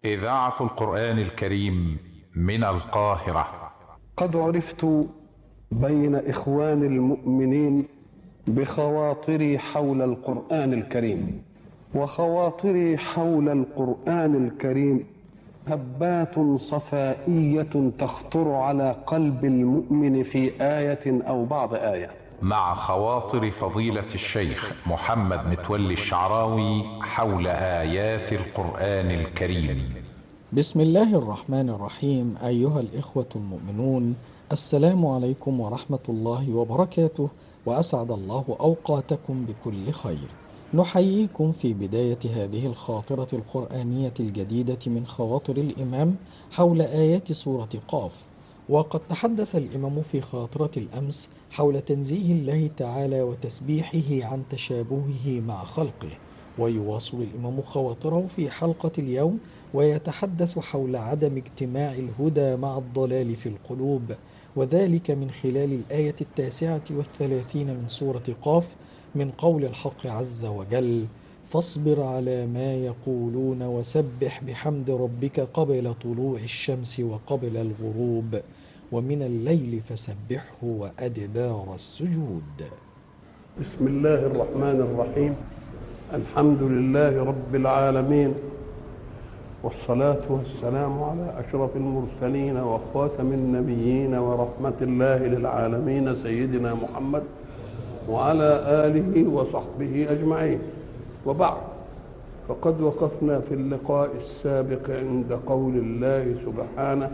إذاعة القرآن الكريم من القاهرة قد عرفت بين إخوان المؤمنين بخواطري حول القرآن الكريم وخواطري حول القرآن الكريم هبات صفائية تخطر على قلب المؤمن في آية أو بعض آية مع خواطر فضيلة الشيخ محمد متولي الشعراوي حول آيات القرآن الكريم بسم الله الرحمن الرحيم أيها الإخوة المؤمنون السلام عليكم ورحمة الله وبركاته وأسعد الله أوقاتكم بكل خير نحييكم في بداية هذه الخاطرة القرآنية الجديدة من خواطر الإمام حول آيات سورة قاف وقد تحدث الإمام في خاطرة الأمس حول تنزيه الله تعالى وتسبيحه عن تشابهه مع خلقه ويواصل الإمام خواطره في حلقة اليوم ويتحدث حول عدم اجتماع الهدى مع الضلال في القلوب وذلك من خلال الآية التاسعة والثلاثين من سورة قاف من قول الحق عز وجل فاصبر على ما يقولون وسبح بحمد ربك قبل طلوع الشمس وقبل الغروب ومن الليل فسبحه وأدبار السجود بسم الله الرحمن الرحيم الحمد لله رب العالمين والصلاة والسلام على أشرف المرسلين وخاتم النبيين ورحمة الله للعالمين سيدنا محمد وعلى آله وصحبه أجمعين وبعد فقد وقفنا في اللقاء السابق عند قول الله سبحانه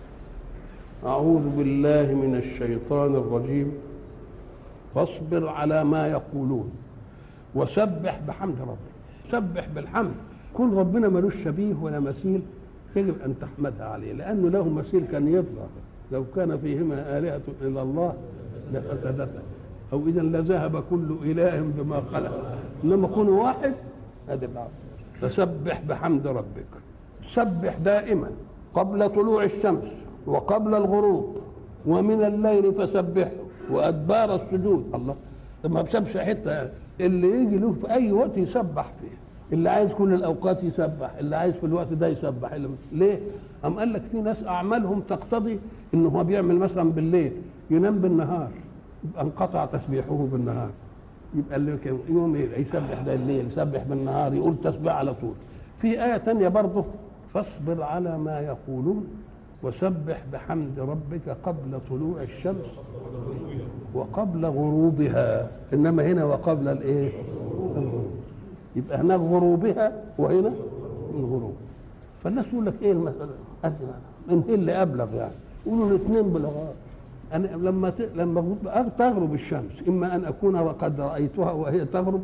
أعوذ بالله من الشيطان الرجيم فاصبر على ما يقولون وسبح بحمد ربك سبح بالحمد كل ربنا ملوش شبيه ولا مثيل يجب ان تحمدها عليه لانه له مثيل كان يطغى لو كان فيهما الهه الا الله لفسدتا او اذا لذهب كل اله بما خلق انما كون واحد هذا العبد فسبح بحمد ربك سبح دائما قبل طلوع الشمس وقبل الغروب ومن الليل فسبحه وادبار السجود الله ما بسبش حته اللي يجي له في اي وقت يسبح فيه اللي عايز كل الاوقات يسبح اللي عايز في الوقت ده يسبح اللي ليه ام قال لك في ناس اعمالهم تقتضي ان هو بيعمل مثلا بالليل ينام بالنهار يبقى انقطع تسبيحه بالنهار يبقى اللي يوم يسبح ده الليل يسبح بالنهار يقول تسبيح على طول في آية تانية برضه فاصبر على ما يقولون وسبح بحمد ربك قبل طلوع الشمس وقبل غروبها انما هنا وقبل الايه الغروب يبقى هناك غروبها وهنا الغروب فالناس يقول لك ايه المساله من هي اللي ابلغ يعني يقولوا الاثنين بلغات انا لما ت... لما تغرب الشمس اما ان اكون قد رايتها وهي تغرب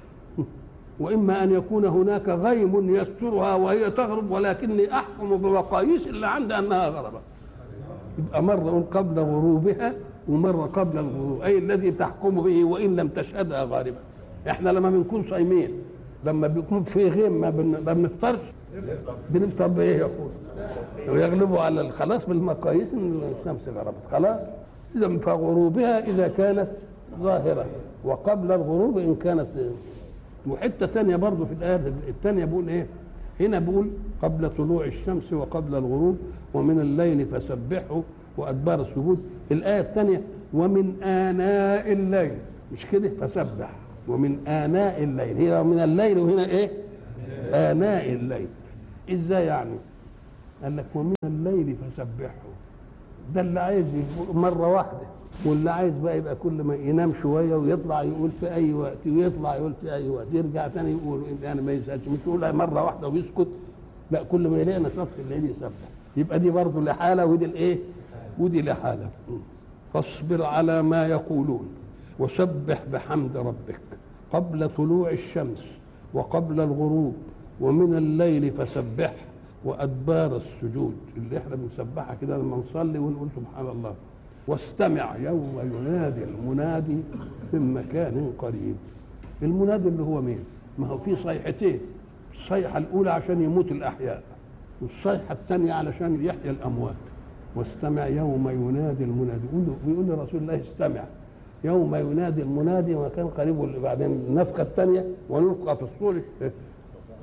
واما ان يكون هناك غيم يسترها وهي تغرب ولكني احكم بمقاييس اللي عندي انها غربت يبقى مره اقول قبل غروبها ومره قبل الغروب اي الذي تحكم به وان لم تشهدها غالبا احنا لما بنكون صايمين لما بيكون في غيم ما بنفطرش بنفطر بايه يا اخويا ويغلبوا على خلاص بالمقاييس ان الشمس غربت خلاص اذا فغروبها اذا كانت ظاهره وقبل الغروب ان كانت وحته ثانيه برضه في الايه الثانيه بيقول ايه هنا بيقول قبل طلوع الشمس وقبل الغروب ومن الليل فسبحه وادبار السجود الايه الثانيه ومن اناء الليل مش كده فسبح ومن آناء الليل هنا من الليل وهنا إيه آناء الليل إزاي يعني قال لك ومن الليل فسبحه ده اللي عايز مرة واحدة واللي عايز بقى يبقى كل ما ينام شوية ويطلع يقول في أي وقت ويطلع يقول في أي وقت يرجع تاني يقول يعني ما يسألش مش يقول مرة واحدة ويسكت لا كل ما يلاقي نشاط في الليل يسبح يبقى دي برضه لحالة ودي الإيه ودي لحالة فاصبر على ما يقولون وسبح بحمد ربك قبل طلوع الشمس وقبل الغروب ومن الليل فسبح وادبار السجود اللي احنا بنسبحها كده لما نصلي ونقول سبحان الله واستمع يوم ينادي المنادي من مكان قريب المنادي اللي هو مين ما هو في صيحتين الصيحة الأولى عشان يموت الأحياء والصيحة الثانية علشان يحيى الأموات واستمع يوم ينادي المنادي بيقول لرسول الله استمع يوم ينادي المنادي وكان قريب بعدين النفخه الثانيه ونفخه في الصور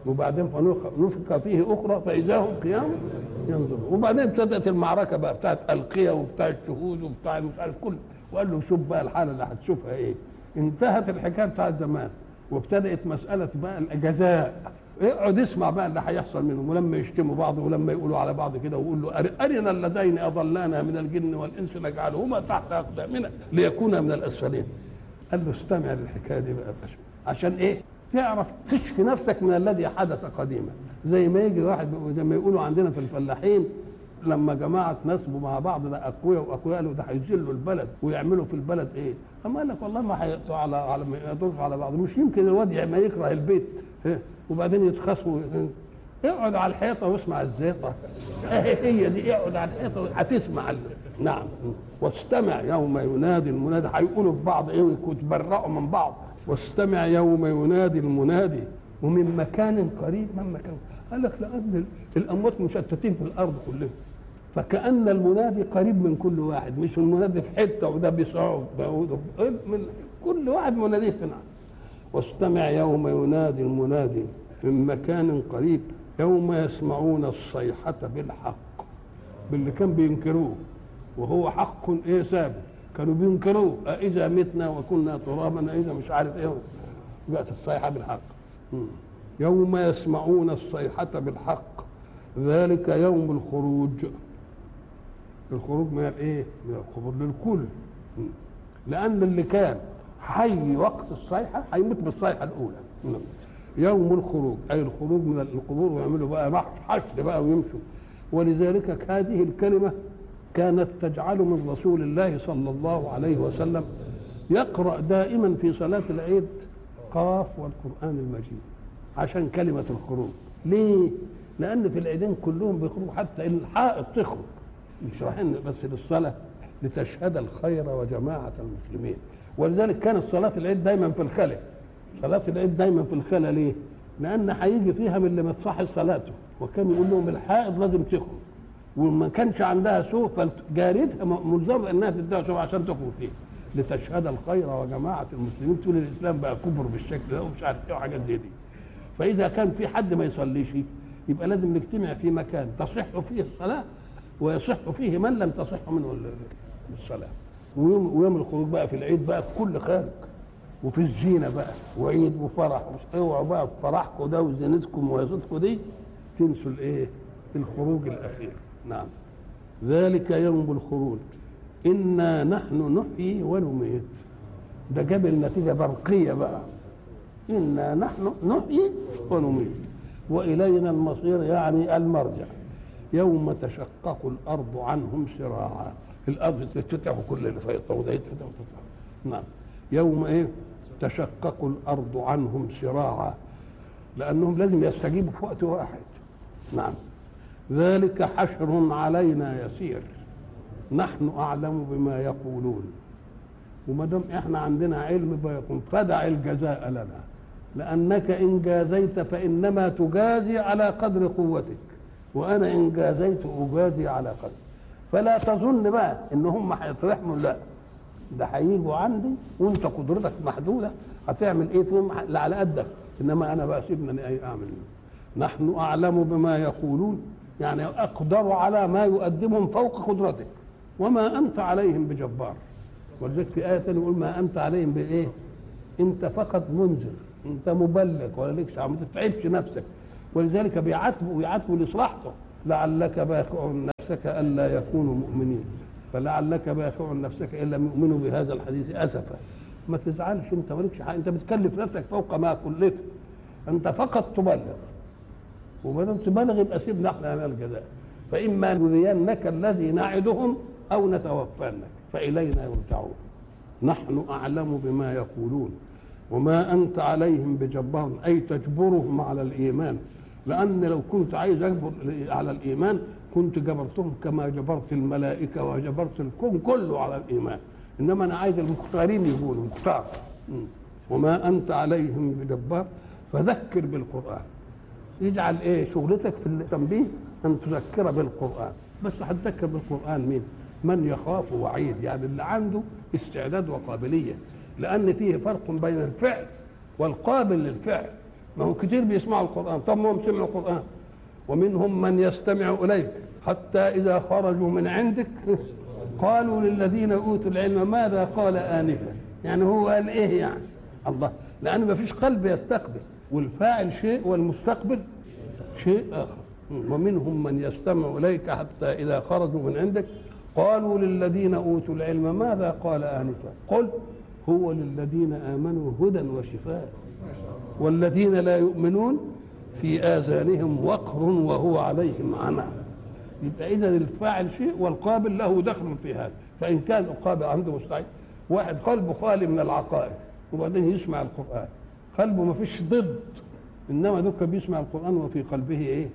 وبعدين فنفخ نفخ فيه اخرى فاذا هم قيام ينظرون وبعدين ابتدات المعركه بقى بتاعت القيه وبتاع الشهود وبتاع مش عارف كل وقال له شوف بقى الحاله اللي هتشوفها ايه انتهت الحكايه بتاعت زمان وابتدات مساله بقى الجزاء اقعد اسمع بقى اللي هيحصل منهم ولما يشتموا بعض ولما يقولوا على بعض كده ويقول له أر- ارنا اللذين اضلانا من الجن والانس نجعلهما تحت اقدامنا ليكونا من الاسفلين قال له استمع للحكايه دي بقى يا باشا عشان ايه؟ تعرف تشفي نفسك من الذي حدث قديما زي ما يجي واحد بيقول- زي ما يقولوا عندنا في الفلاحين لما جماعه نصبوا مع بعض ده اقوياء واقوياء قالوا ده هيذلوا البلد ويعملوا في البلد ايه؟ اما قال لك والله ما هيقطعوا على على ما يقدروا على بعض مش يمكن الواد ما يكره البيت ها؟ وبعدين يتخاصموا اقعد على الحيطه واسمع الزيطه هي دي اقعد على الحيطه هتسمع ال- نعم واستمع يوم ينادي المنادي هيقولوا في بعض ايه ويتبرأوا من بعض واستمع يوم ينادي المنادي ومن مكان قريب من مكان قال لك لان الاموات مشتتين في الارض كلهم فكأن المنادي قريب من كل واحد مش المنادي في حته وده بيصعد بعود من كل واحد مناديه في نعم واستمع يوم ينادي المنادي من مكان قريب يوم يسمعون الصيحة بالحق باللي كان بينكروه وهو حق ايه ثابت كانوا بينكروه أإذا متنا وكنا ترابا أإذا مش عارف ايه جاءت الصيحة بالحق مم. يوم يسمعون الصيحة بالحق ذلك يوم الخروج الخروج من الايه؟ من القبور للكل مم. لأن اللي كان حي وقت الصيحة هيموت بالصيحة الأولى مم. يوم الخروج أي الخروج من القبور ويعملوا بقى محش حشر بقى ويمشوا ولذلك هذه الكلمة كانت تجعل من رسول الله صلى الله عليه وسلم يقرأ دائما في صلاة العيد قاف والقرآن المجيد عشان كلمة الخروج ليه؟ لأن في العيدين كلهم بيخرجوا حتى الحائط تخرج مش رايحين بس للصلاة لتشهد الخير وجماعة المسلمين ولذلك كانت صلاة العيد دايما في الخلا صلاة العيد دايما في الخلا ليه؟ لأن هيجي فيها من اللي ما تصحش صلاته وكان يقول لهم الحائض لازم تخرج وما كانش عندها سوء فجارتها ملزمة انها تديها سوء عشان تخرج فيه لتشهد الخير وجماعة المسلمين تقول الإسلام بقى كبر بالشكل ده ومش عارف ايه وحاجات زي دي فإذا كان في حد ما يصليش يبقى لازم نجتمع في مكان تصح فيه الصلاة ويصح فيه من لم تصح منه الصلاة ويوم, ويوم الخروج بقى في العيد بقى كل خارج وفي الزينة بقى وعيد وفرح اوعوا بقى في فرحكم ده وزينتكم وهيصتكم دي تنسوا الايه؟ الخروج الأخير نعم ذلك يوم الخروج إنا نحن نحيي ونميت ده جاب النتيجة برقية بقى إنا نحن نحيي ونميت وإلينا المصير يعني المرجع يوم تشقق الأرض عنهم سراعا الأرض تتفتح كل اللي فيها وده يتفتح وتفتح نعم يوم إيه تشقق الأرض عنهم سراعا لأنهم لازم يستجيبوا في وقت واحد نعم ذلك حشر علينا يسير نحن اعلم بما يقولون وما دام احنا عندنا علم بيقول فدع الجزاء لنا لانك ان جازيت فانما تجازي على قدر قوتك وانا ان جازيت اجازي على قدر فلا تظن بقى ان هم هيطرحوا لا ده هيجوا عندي وانت قدرتك محدوده هتعمل ايه فيهم لا على قدك انما انا بقى سيبنا اي اعمل نحن اعلم بما يقولون يعني اقدر على ما يقدمهم فوق قدرتك وما انت عليهم بجبار ولذلك في ايه ثانيه يقول ما انت عليهم بايه؟ انت فقط منذر انت مبلغ ولا لكش ما تتعبش نفسك ولذلك بيعاتبوا ويعاتبوا لاصلاحته لعلك باخع نفسك الا يكونوا مؤمنين فلعلك باخع نفسك ان لم يؤمنوا بهذا الحديث اسفا ما تزعلش انت مالكش حاجه انت بتكلف نفسك فوق ما كلفت انت فقط تبلغ وما دام تبلغ يبقى سيبنا احنا لنا الجزاء فاما نرينك الذي نعدهم او نتوفانك فالينا يرجعون نحن اعلم بما يقولون وما انت عليهم بجبار اي تجبرهم على الايمان لان لو كنت عايز اجبر على الايمان كنت جبرتهم كما جبرت الملائكه وجبرت الكون كله على الايمان انما انا عايز المختارين يقولوا مختار وما انت عليهم بجبار فذكر بالقران يجعل ايه شغلتك في التنبيه ان تذكر بالقران بس هتذكر بالقران مين من يخاف وعيد يعني اللي عنده استعداد وقابليه لان فيه فرق بين الفعل والقابل للفعل ما هو كتير بيسمعوا القرآن طب ما هم سمعوا القرآن ومنهم من يستمع إليك حتى إذا خرجوا من عندك قالوا للذين أوتوا العلم ماذا قال آنفا يعني هو قال إيه يعني الله لأن ما فيش قلب يستقبل والفاعل شيء والمستقبل شيء آخر ومنهم من يستمع إليك حتى إذا خرجوا من عندك قالوا للذين أوتوا العلم ماذا قال آنفا قل هو للذين آمنوا هدى وشفاء والذين لا يؤمنون في آذانهم وقر وهو عليهم عمى يبقى إذا الفاعل شيء والقابل له دخل في هذا فإن كان القابل عنده مستعد واحد قلبه خالي من العقائد وبعدين يسمع القرآن قلبه ما فيش ضد إنما دوك بيسمع القرآن وفي قلبه إيه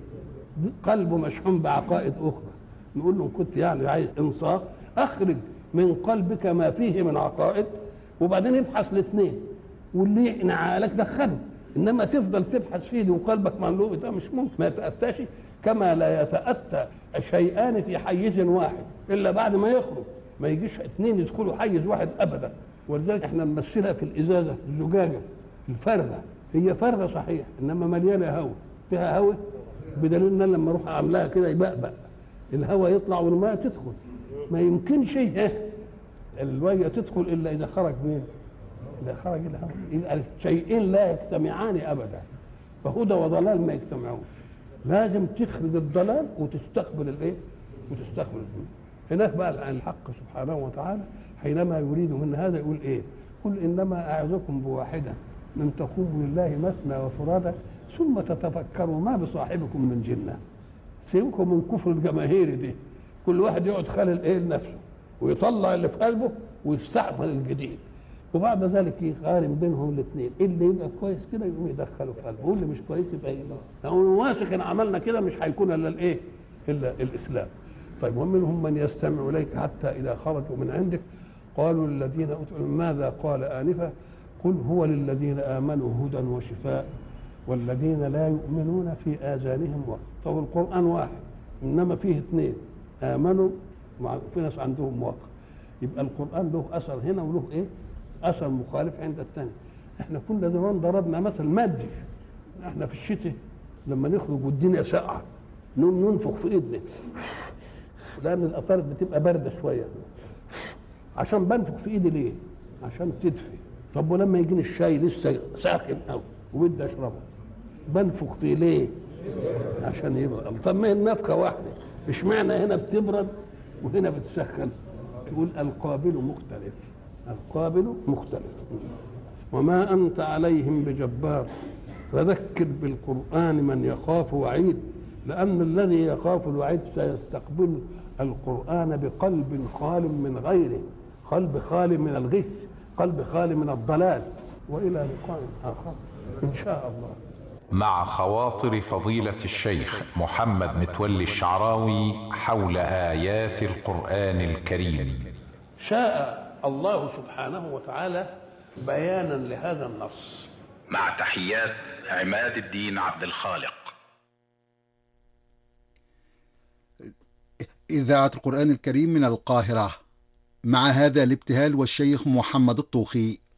قلبه مشحون بعقائد أخرى نقول له كنت يعني عايز إنصاف أخرج من قلبك ما فيه من عقائد وبعدين ابحث الاثنين واللي يقنع عقلك دخله انما تفضل تبحث فيه دي وقلبك مملوء ده مش ممكن ما يتاتاش كما لا يتاتى شيئان في حيز واحد الا بعد ما يخرج ما يجيش اثنين يدخلوا حيز واحد ابدا ولذلك احنا نمثلها في الازازه الزجاجه الفرده هي فرده صحيح انما مليانه هواء فيها هواء بدليل ان أنا لما اروح اعملها كده يبقبق الهواء يطلع والماء تدخل ما يمكنش إيه الميه تدخل الا اذا خرج مين؟ اذا خرج الهواء يبقى شيئين لا يجتمعان ابدا فهدى وضلال ما يجتمعون لازم تخرج الضلال وتستقبل الايه؟ وتستقبل الهدى هناك بقى الحق سبحانه وتعالى حينما يريد من هذا يقول ايه؟ قل انما اعظكم بواحده ان تقوموا لله مثنى وفرادى ثم تتفكروا ما بصاحبكم من جنه سيبكم من كفر الجماهير دي كل واحد يقعد خالل ايه لنفسه ويطلع اللي في قلبه ويستعمل الجديد وبعد ذلك يقارن بينهم الاثنين اللي يبقى كويس كده يقوم يدخله في قلبه واللي مش كويس يبقى يبقى لو واثق ان عملنا كده مش هيكون الا الايه؟ الا الاسلام طيب ومنهم من يستمع اليك حتى اذا خرجوا من عندك قالوا للذين اوتوا ماذا قال انفا قل هو للذين امنوا هدى وشفاء والذين لا يؤمنون في اذانهم وقت طب القران واحد انما فيه اثنين امنوا في ناس عندهم وقت يبقى القران له اثر هنا وله ايه اثر مخالف عند الثاني احنا كنا زمان ضربنا مثل مادي احنا في الشتاء لما نخرج والدنيا ساقعه نقوم ننفخ في ايدنا لان الاطارات بتبقى بارده شويه عشان بنفخ في ايدي ليه؟ عشان تدفي طب ولما يجيني الشاي لسه ساخن قوي وبدي اشربه بنفخ فيه ليه؟ عشان يبرد طب ما هي النفخه واحده اشمعنى هنا بتبرد وهنا بتسخن تقول القابل مختلف القابل مختلف وما انت عليهم بجبار فذكر بالقران من يخاف وعيد لان الذي يخاف الوعيد سيستقبل القران بقلب خال من غيره قلب خالي من الغش قلب خالي من الضلال والى لقاء اخر ان شاء الله مع خواطر فضيلة الشيخ محمد متولي الشعراوي حول آيات القرآن الكريم شاء الله سبحانه وتعالى بيانا لهذا النص مع تحيات عماد الدين عبد الخالق إذاعة القرآن الكريم من القاهرة مع هذا الابتهال والشيخ محمد الطوخي